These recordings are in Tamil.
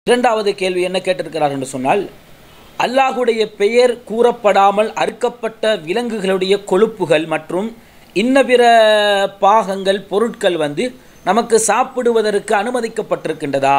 இரண்டாவது கேள்வி என்ன கேட்டிருக்கிறார் என்று சொன்னால் அல்லாஹுடைய பெயர் கூறப்படாமல் அறுக்கப்பட்ட விலங்குகளுடைய கொழுப்புகள் மற்றும் இன்ன பிற பாகங்கள் பொருட்கள் வந்து நமக்கு சாப்பிடுவதற்கு அனுமதிக்கப்பட்டிருக்கின்றதா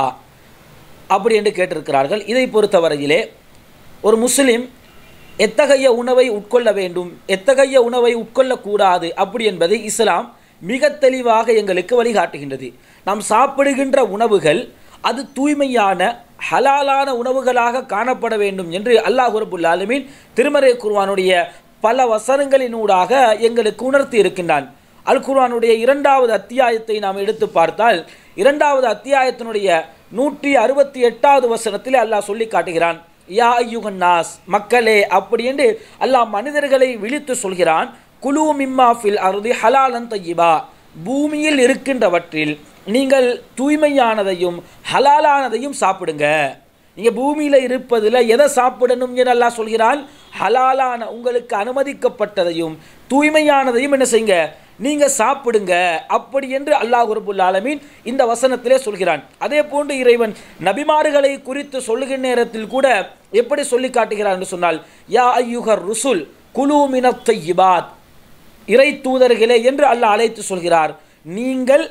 அப்படி என்று கேட்டிருக்கிறார்கள் இதை பொறுத்தவரையிலே ஒரு முஸ்லிம் எத்தகைய உணவை உட்கொள்ள வேண்டும் எத்தகைய உணவை உட்கொள்ளக்கூடாது அப்படி என்பதை இஸ்லாம் மிக தெளிவாக எங்களுக்கு வழிகாட்டுகின்றது நாம் சாப்பிடுகின்ற உணவுகள் அது தூய்மையான ஹலாலான உணவுகளாக காணப்பட வேண்டும் என்று அல்லாஹ் ரபுல் ஆலமீன் திருமறை குர்வானுடைய பல வசனங்களினூடாக எங்களுக்கு உணர்த்தி இருக்கின்றான் அல் குர்ஆனுடைய இரண்டாவது அத்தியாயத்தை நாம் எடுத்து பார்த்தால் இரண்டாவது அத்தியாயத்தினுடைய நூற்றி அறுபத்தி எட்டாவது வசனத்தில் அல்லாஹ் சொல்லி காட்டுகிறான் யா ஐயுகன் நாஸ் மக்களே அப்படி என்று அல்லாஹ் மனிதர்களை விழித்து சொல்கிறான் குலு மிம்மா ஃபில் அருதி ஹலாலன் தையிபா பூமியில் இருக்கின்றவற்றில் நீங்கள் தூய்மையானதையும் ஹலாலானதையும் சாப்பிடுங்க நீங்கள் பூமியில் இருப்பதில் எதை சாப்பிடணும் என்று அல்லாஹ் சொல்கிறான் ஹலாலான உங்களுக்கு அனுமதிக்கப்பட்டதையும் தூய்மையானதையும் என்ன செய்யுங்க நீங்கள் சாப்பிடுங்க அப்படி என்று அல்லாஹ் ரபுல் ஆலமீன் இந்த வசனத்திலே சொல்கிறான் அதே போன்று இறைவன் நபிமார்களை குறித்து சொல்லுகிற நேரத்தில் கூட எப்படி சொல்லி காட்டுகிறான் என்று சொன்னால் யா ஐயுகர் ருசுல் குலு மினத் தையிபாத் இறை தூதர்களே என்று அல்லாஹ் அழைத்து சொல்கிறார் நீங்கள்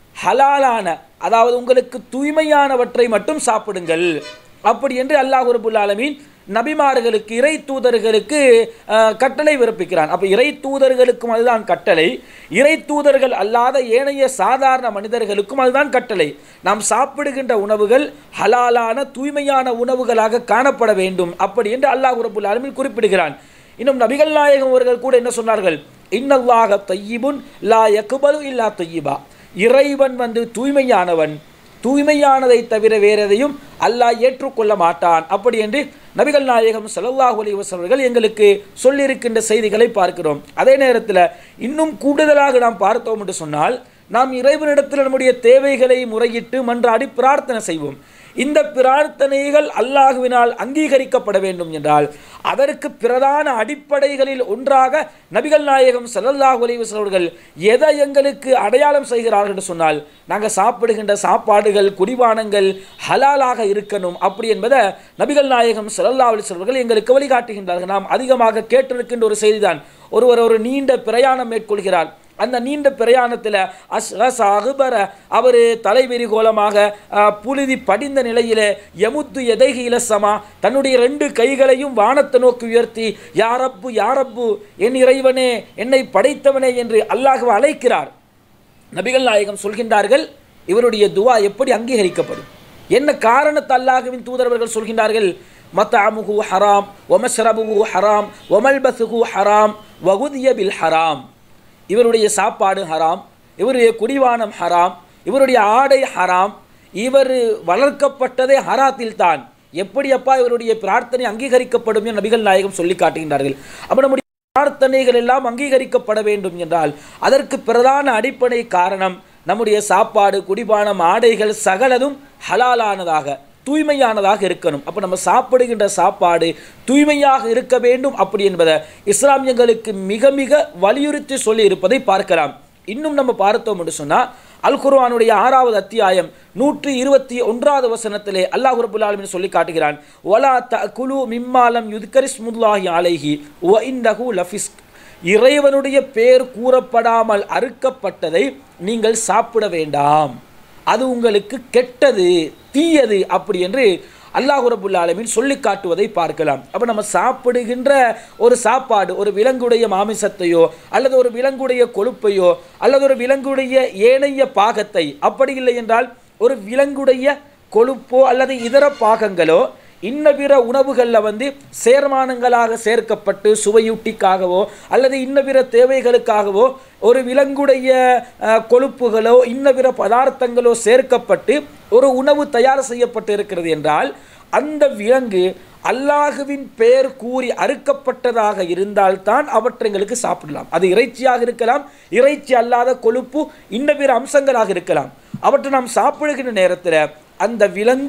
ஹலாலான அதாவது உங்களுக்கு தூய்மையானவற்றை மட்டும் சாப்பிடுங்கள் அப்படி என்று அல்லாஹ் ரபுல் ஆலமீன் நபிமார்களுக்கு இறை தூதர்களுக்கு அஹ், கட்டளை பிறப்பிக்கிறான் அப்போ இறை தூதர்களுக்கும் அதுதான் கட்டளை இறை தூதர்கள் அல்லாத ஏனைய சாதாரண மனிதர்களுக்கும் அதுதான் கட்டளை நாம் சாப்பிடுகின்ற உணவுகள் ஹலாலான தூய்மையான உணவுகளாக காணப்பட வேண்டும் அப்படி என்று அல்லாஹ் ரபுல் ஆலமீன் குறிப்பிடுகிறான் இன்னும் நபிகள் நாயகம் அவர்கள் கூட என்ன சொன்னார்கள் இன்னல்லாக தையிபுன் லா யக்குபலு இல்லா தையிபா இறைவன் வந்து தூய்மையானவன் தூய்மையானதை தவிர வேறு எதையும் அல்லாஹ் ஏற்றுக்கொள்ள மாட்டான் அப்படி என்று நபிகள் நாயகம் ஸல்லல்லாஹு அலைஹி வஸல்லம் அவர்கள் எங்களுக்கு சொல்லியிருக்கின்ற செய்திகளை பார்க்கிறோம் அதே நேரத்தில் இன்னும் கூடுதலாக நாம் பார்த்தோம் என்று சொன்னால் நாம் இறைவனிடத்தில் நம்முடைய தேவைகளை முறையிட்டு மன்றாடி பிரார்த்தனை செய்வோம் இந்த பிரார்த்தனைகள் அல்லாஹுவினால் அங்கீகரிக்கப்பட வேண்டும் என்றால் அதற்கு பிரதான அடிப்படைகளில் ஒன்றாக நபிகள் நாயகம் ஸல்லல்லாஹு அலைஹி வஸல்லம் அவர்கள் எதை எங்களுக்கு அடையாளம் செய்கிறார்கள் என்று சொன்னால் நாங்கள் சாப்பிடுகின்ற சாப்பாடுகள் குடிபானங்கள் ஹலாலாக இருக்கணும் அப்படி என்பதை நபிகள் நாயகம் ஸல்லல்லாஹு அலைஹி வஸல்லம் அவர்கள் எங்களுக்கு வழிகாட்டுகின்றார்கள் நாம் அதிகமாக கேட்டிருக்கின்ற ஒரு செய்திதான் ஒருவர் ஒரு நீண்ட பிரயாணம் மேற்கொள்கிறார் அந்த நீண்ட பிரயாணத்தில் அஸ் அகுபர அவர் தலைவிரிகோலமாக அஹ், புழுதி படிந்த நிலையிலே எமுத்து எதைகி இலசமா தன்னுடைய ரெண்டு கைகளையும் வானத்தை நோக்கி உயர்த்தி யாரப்பு யாரப்பு என் இறைவனே என்னை படைத்தவனே என்று அல்லாஹ் அழைக்கிறார் நபிகள் நாயகம் சொல்கின்றார்கள் இவருடைய துவா எப்படி அங்கீகரிக்கப்படும் என்ன காரணத்தை அல்லாஹுவின் தூதரவர்கள் சொல்கின்றார்கள் மத்தஅமுஹு ஹராம் ஒமஸ்ரபுஹு ஹராம் ஒமல்பசுஹு ஹராம் வகுதிய பில் ஹராம் இவருடைய சாப்பாடு ஹராம் இவருடைய குடிவானம் ஹராம் இவருடைய ஆடை ஹராம் இவர் வளர்க்கப்பட்டதே ஹராத்தில் தான் எப்படி அப்பா இவருடைய பிரார்த்தனை அங்கீகரிக்கப்படும் என்று நபிகள் நாயகம் சொல்லி காட்டுகின்றார்கள் அப்ப நம்முடைய பிரார்த்தனைகள் எல்லாம் அங்கீகரிக்கப்பட வேண்டும் என்றால் அதற்கு பிரதான அடிப்படை காரணம் நம்முடைய சாப்பாடு குடிபானம் ஆடைகள் சகலதும் ஹலாலானதாக தூய்மையானதாக இருக்கணும் அப்போ நம்ம சாப்பிடுகின்ற சாப்பாடு தூய்மையாக இருக்க வேண்டும் அப்படி என்பதை இஸ்லாமியங்களுக்கு மிக மிக வலியுறுத்தி சொல்லி இருப்பதை பார்க்கலாம் இன்னும் நம்ம பார்த்தோம் என்று சொன்னால் அல் குர்ஆனுடைய ஆறாவது அத்தியாயம் நூற்றி இருபத்தி ஒன்றாவது வசனத்திலே அல்லாஹ் ரபுல் ஆலமீன் சொல்லி காட்டுகிறான் ஒலா த குலு மிம்மாலம் யுத்கரிஸ் முல்லாஹி அலைஹி ஒ இந்தஹு லஃபிஸ்க் இறைவனுடைய பேர் கூறப்படாமல் அறுக்கப்பட்டதை நீங்கள் சாப்பிட வேண்டாம் அது உங்களுக்கு கெட்டது தீயது அப்படி என்று அல்லாஹ் ரபுல் ஆலமீன் சொல்லி காட்டுவதை பார்க்கலாம் அப்போ நம்ம சாப்பிடுகின்ற ஒரு சாப்பாடு ஒரு விலங்குடைய மாமிசத்தையோ அல்லது ஒரு விலங்குடைய கொழுப்பையோ அல்லது ஒரு விலங்குடைய ஏனைய பாகத்தை அப்படி இல்லை என்றால் ஒரு விலங்குடைய கொழுப்போ அல்லது இதர பாகங்களோ இன்ன பிற உணவுகளில் வந்து சேர்மானங்களாக சேர்க்கப்பட்டு சுவையூட்டிக்காகவோ அல்லது இன்ன பிற தேவைகளுக்காகவோ ஒரு விலங்குடைய அஹ், கொழுப்புகளோ இன்ன பிற பதார்த்தங்களோ சேர்க்கப்பட்டு ஒரு உணவு தயார் செய்யப்பட்டு இருக்கிறது என்றால் அந்த விலங்கு அல்லாஹுவின் பெயர் கூறி அறுக்கப்பட்டதாக இருந்தால்தான் அவற்றைங்களுக்கு சாப்பிடலாம் அது இறைச்சியாக இருக்கலாம் இறைச்சி அல்லாத கொழுப்பு இன்ன பிற அம்சங்களாக இருக்கலாம் அவற்றை நாம் சாப்பிடுகின்ற நேரத்தில் அந்த விலங்கு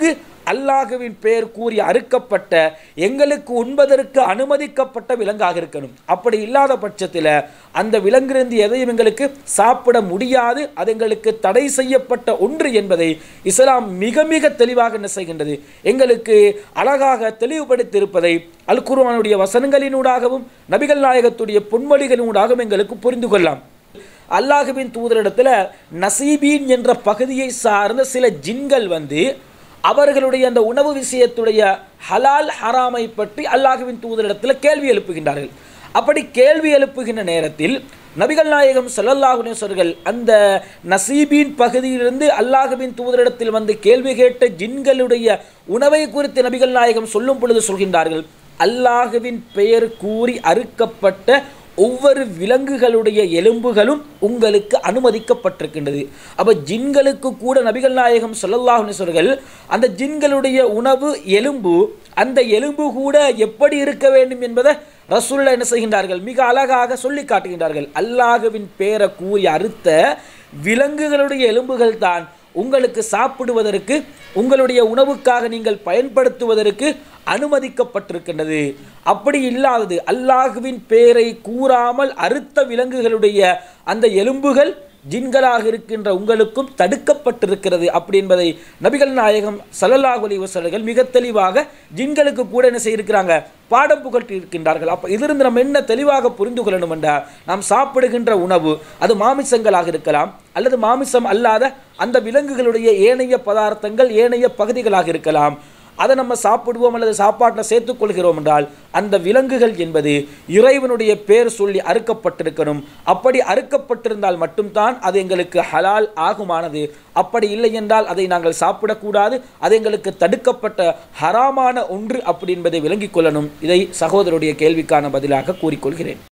அல்லாஹுவின் பெயர் கூறி அறுக்கப்பட்ட எங்களுக்கு உண்பதற்கு அனுமதிக்கப்பட்ட விலங்காக இருக்கணும் அப்படி இல்லாத பட்சத்தில் அந்த விலங்கிலிருந்து எதையும் எங்களுக்கு சாப்பிட முடியாது அது எங்களுக்கு தடை செய்யப்பட்ட ஒன்று என்பதை இஸ்லாம் மிக மிக தெளிவாக என்ன செய்கின்றது எங்களுக்கு அழகாக தெளிவுபடுத்தியிருப்பதை அல் குர்ஆனுடைய வசனங்களினூடாகவும் நபிகள் நாயகத்துடைய பொன்மொழிகளினூடாகவும் எங்களுக்கு புரிந்து கொள்ளலாம் அல்லாஹுவின் தூதரிடத்தில் நசீபீன் என்ற பகுதியை சார்ந்த சில ஜின்கள் வந்து அவர்களுடைய அந்த உணவு விஷயத்துடைய ஹலால் ஹராமை பற்றி அல்லாஹுவின் தூதரிடத்தில் கேள்வி எழுப்புகின்றார்கள் அப்படி கேள்வி எழுப்புகின்ற நேரத்தில் நபிகள் நாயகம் ஸல்லல்லாஹு அந்த நசீபின் பகுதியிலிருந்து அல்லாஹுவின் தூதரிடத்தில் வந்து கேள்வி கேட்ட ஜின்களுடைய உணவை குறித்து நபிகள் நாயகம் சொல்லும் பொழுது சொல்கின்றார்கள் அல்லாஹுவின் பெயர் கூறி அறுக்கப்பட்ட ஒவ்வொரு விலங்குகளுடைய எலும்புகளும் உங்களுக்கு அனுமதிக்கப்பட்டிருக்கின்றது அப்போ ஜின்களுக்கு கூட நபிகள் நாயகம் சொல்லல்லாஹர்கள் அந்த ஜின்களுடைய உணவு எலும்பு அந்த எலும்பு கூட எப்படி இருக்க வேண்டும் என்பதை ரசூல்லா என்ன செய்கின்றார்கள் மிக அழகாக சொல்லி காட்டுகின்றார்கள் அல்லாஹுவின் பேரை கூறி அறுத்த விலங்குகளுடைய எலும்புகள் தான் உங்களுக்கு சாப்பிடுவதற்கு உங்களுடைய உணவுக்காக நீங்கள் பயன்படுத்துவதற்கு அனுமதிக்கப்பட்டிருக்கின்றது அப்படி இல்லாதது அல்லாஹுவின் பேரை கூறாமல் அறுத்த விலங்குகளுடைய அந்த எலும்புகள் ஜின்களாக இருக்கின்ற உங்களுக்கும் தடுக்கப்பட்டிருக்கிறது அப்படி என்பதை நபிகள் நாயகம் சல்லல்லாஹு அலைஹி வஸல்லம் மிக தெளிவாக ஜின்களுக்கு கூட என்ன செய்திருக்கிறாங்க பாடம் புகட்டி இருக்கின்றார்கள் அப்போ இதிலிருந்து நம்ம என்ன தெளிவாக புரிந்து கொள்ளணும் என்றால் நாம் சாப்பிடுகின்ற உணவு அது மாமிசங்களாக இருக்கலாம் அல்லது மாமிசம் அல்லாத அந்த விலங்குகளுடைய ஏனைய பதார்த்தங்கள் ஏனைய பகுதிகளாக இருக்கலாம் அதை நம்ம சாப்பிடுவோம் அல்லது சாப்பாட்டில் சேர்த்துக்கொள்கிறோம் என்றால் அந்த விலங்குகள் என்பது இறைவனுடைய பேர் சொல்லி அறுக்கப்பட்டிருக்கணும் அப்படி அறுக்கப்பட்டிருந்தால் மட்டும்தான் அது எங்களுக்கு ஹலால் ஆகுமானது அப்படி இல்லை என்றால் அதை நாங்கள் சாப்பிடக்கூடாது அது எங்களுக்கு தடுக்கப்பட்ட ஹராமான ஒன்று அப்படி என்பதை விளங்கிக் கொள்ளணும் இதை சகோதரருடைய கேள்விக்கான பதிலாக கூறிக்கொள்கிறேன்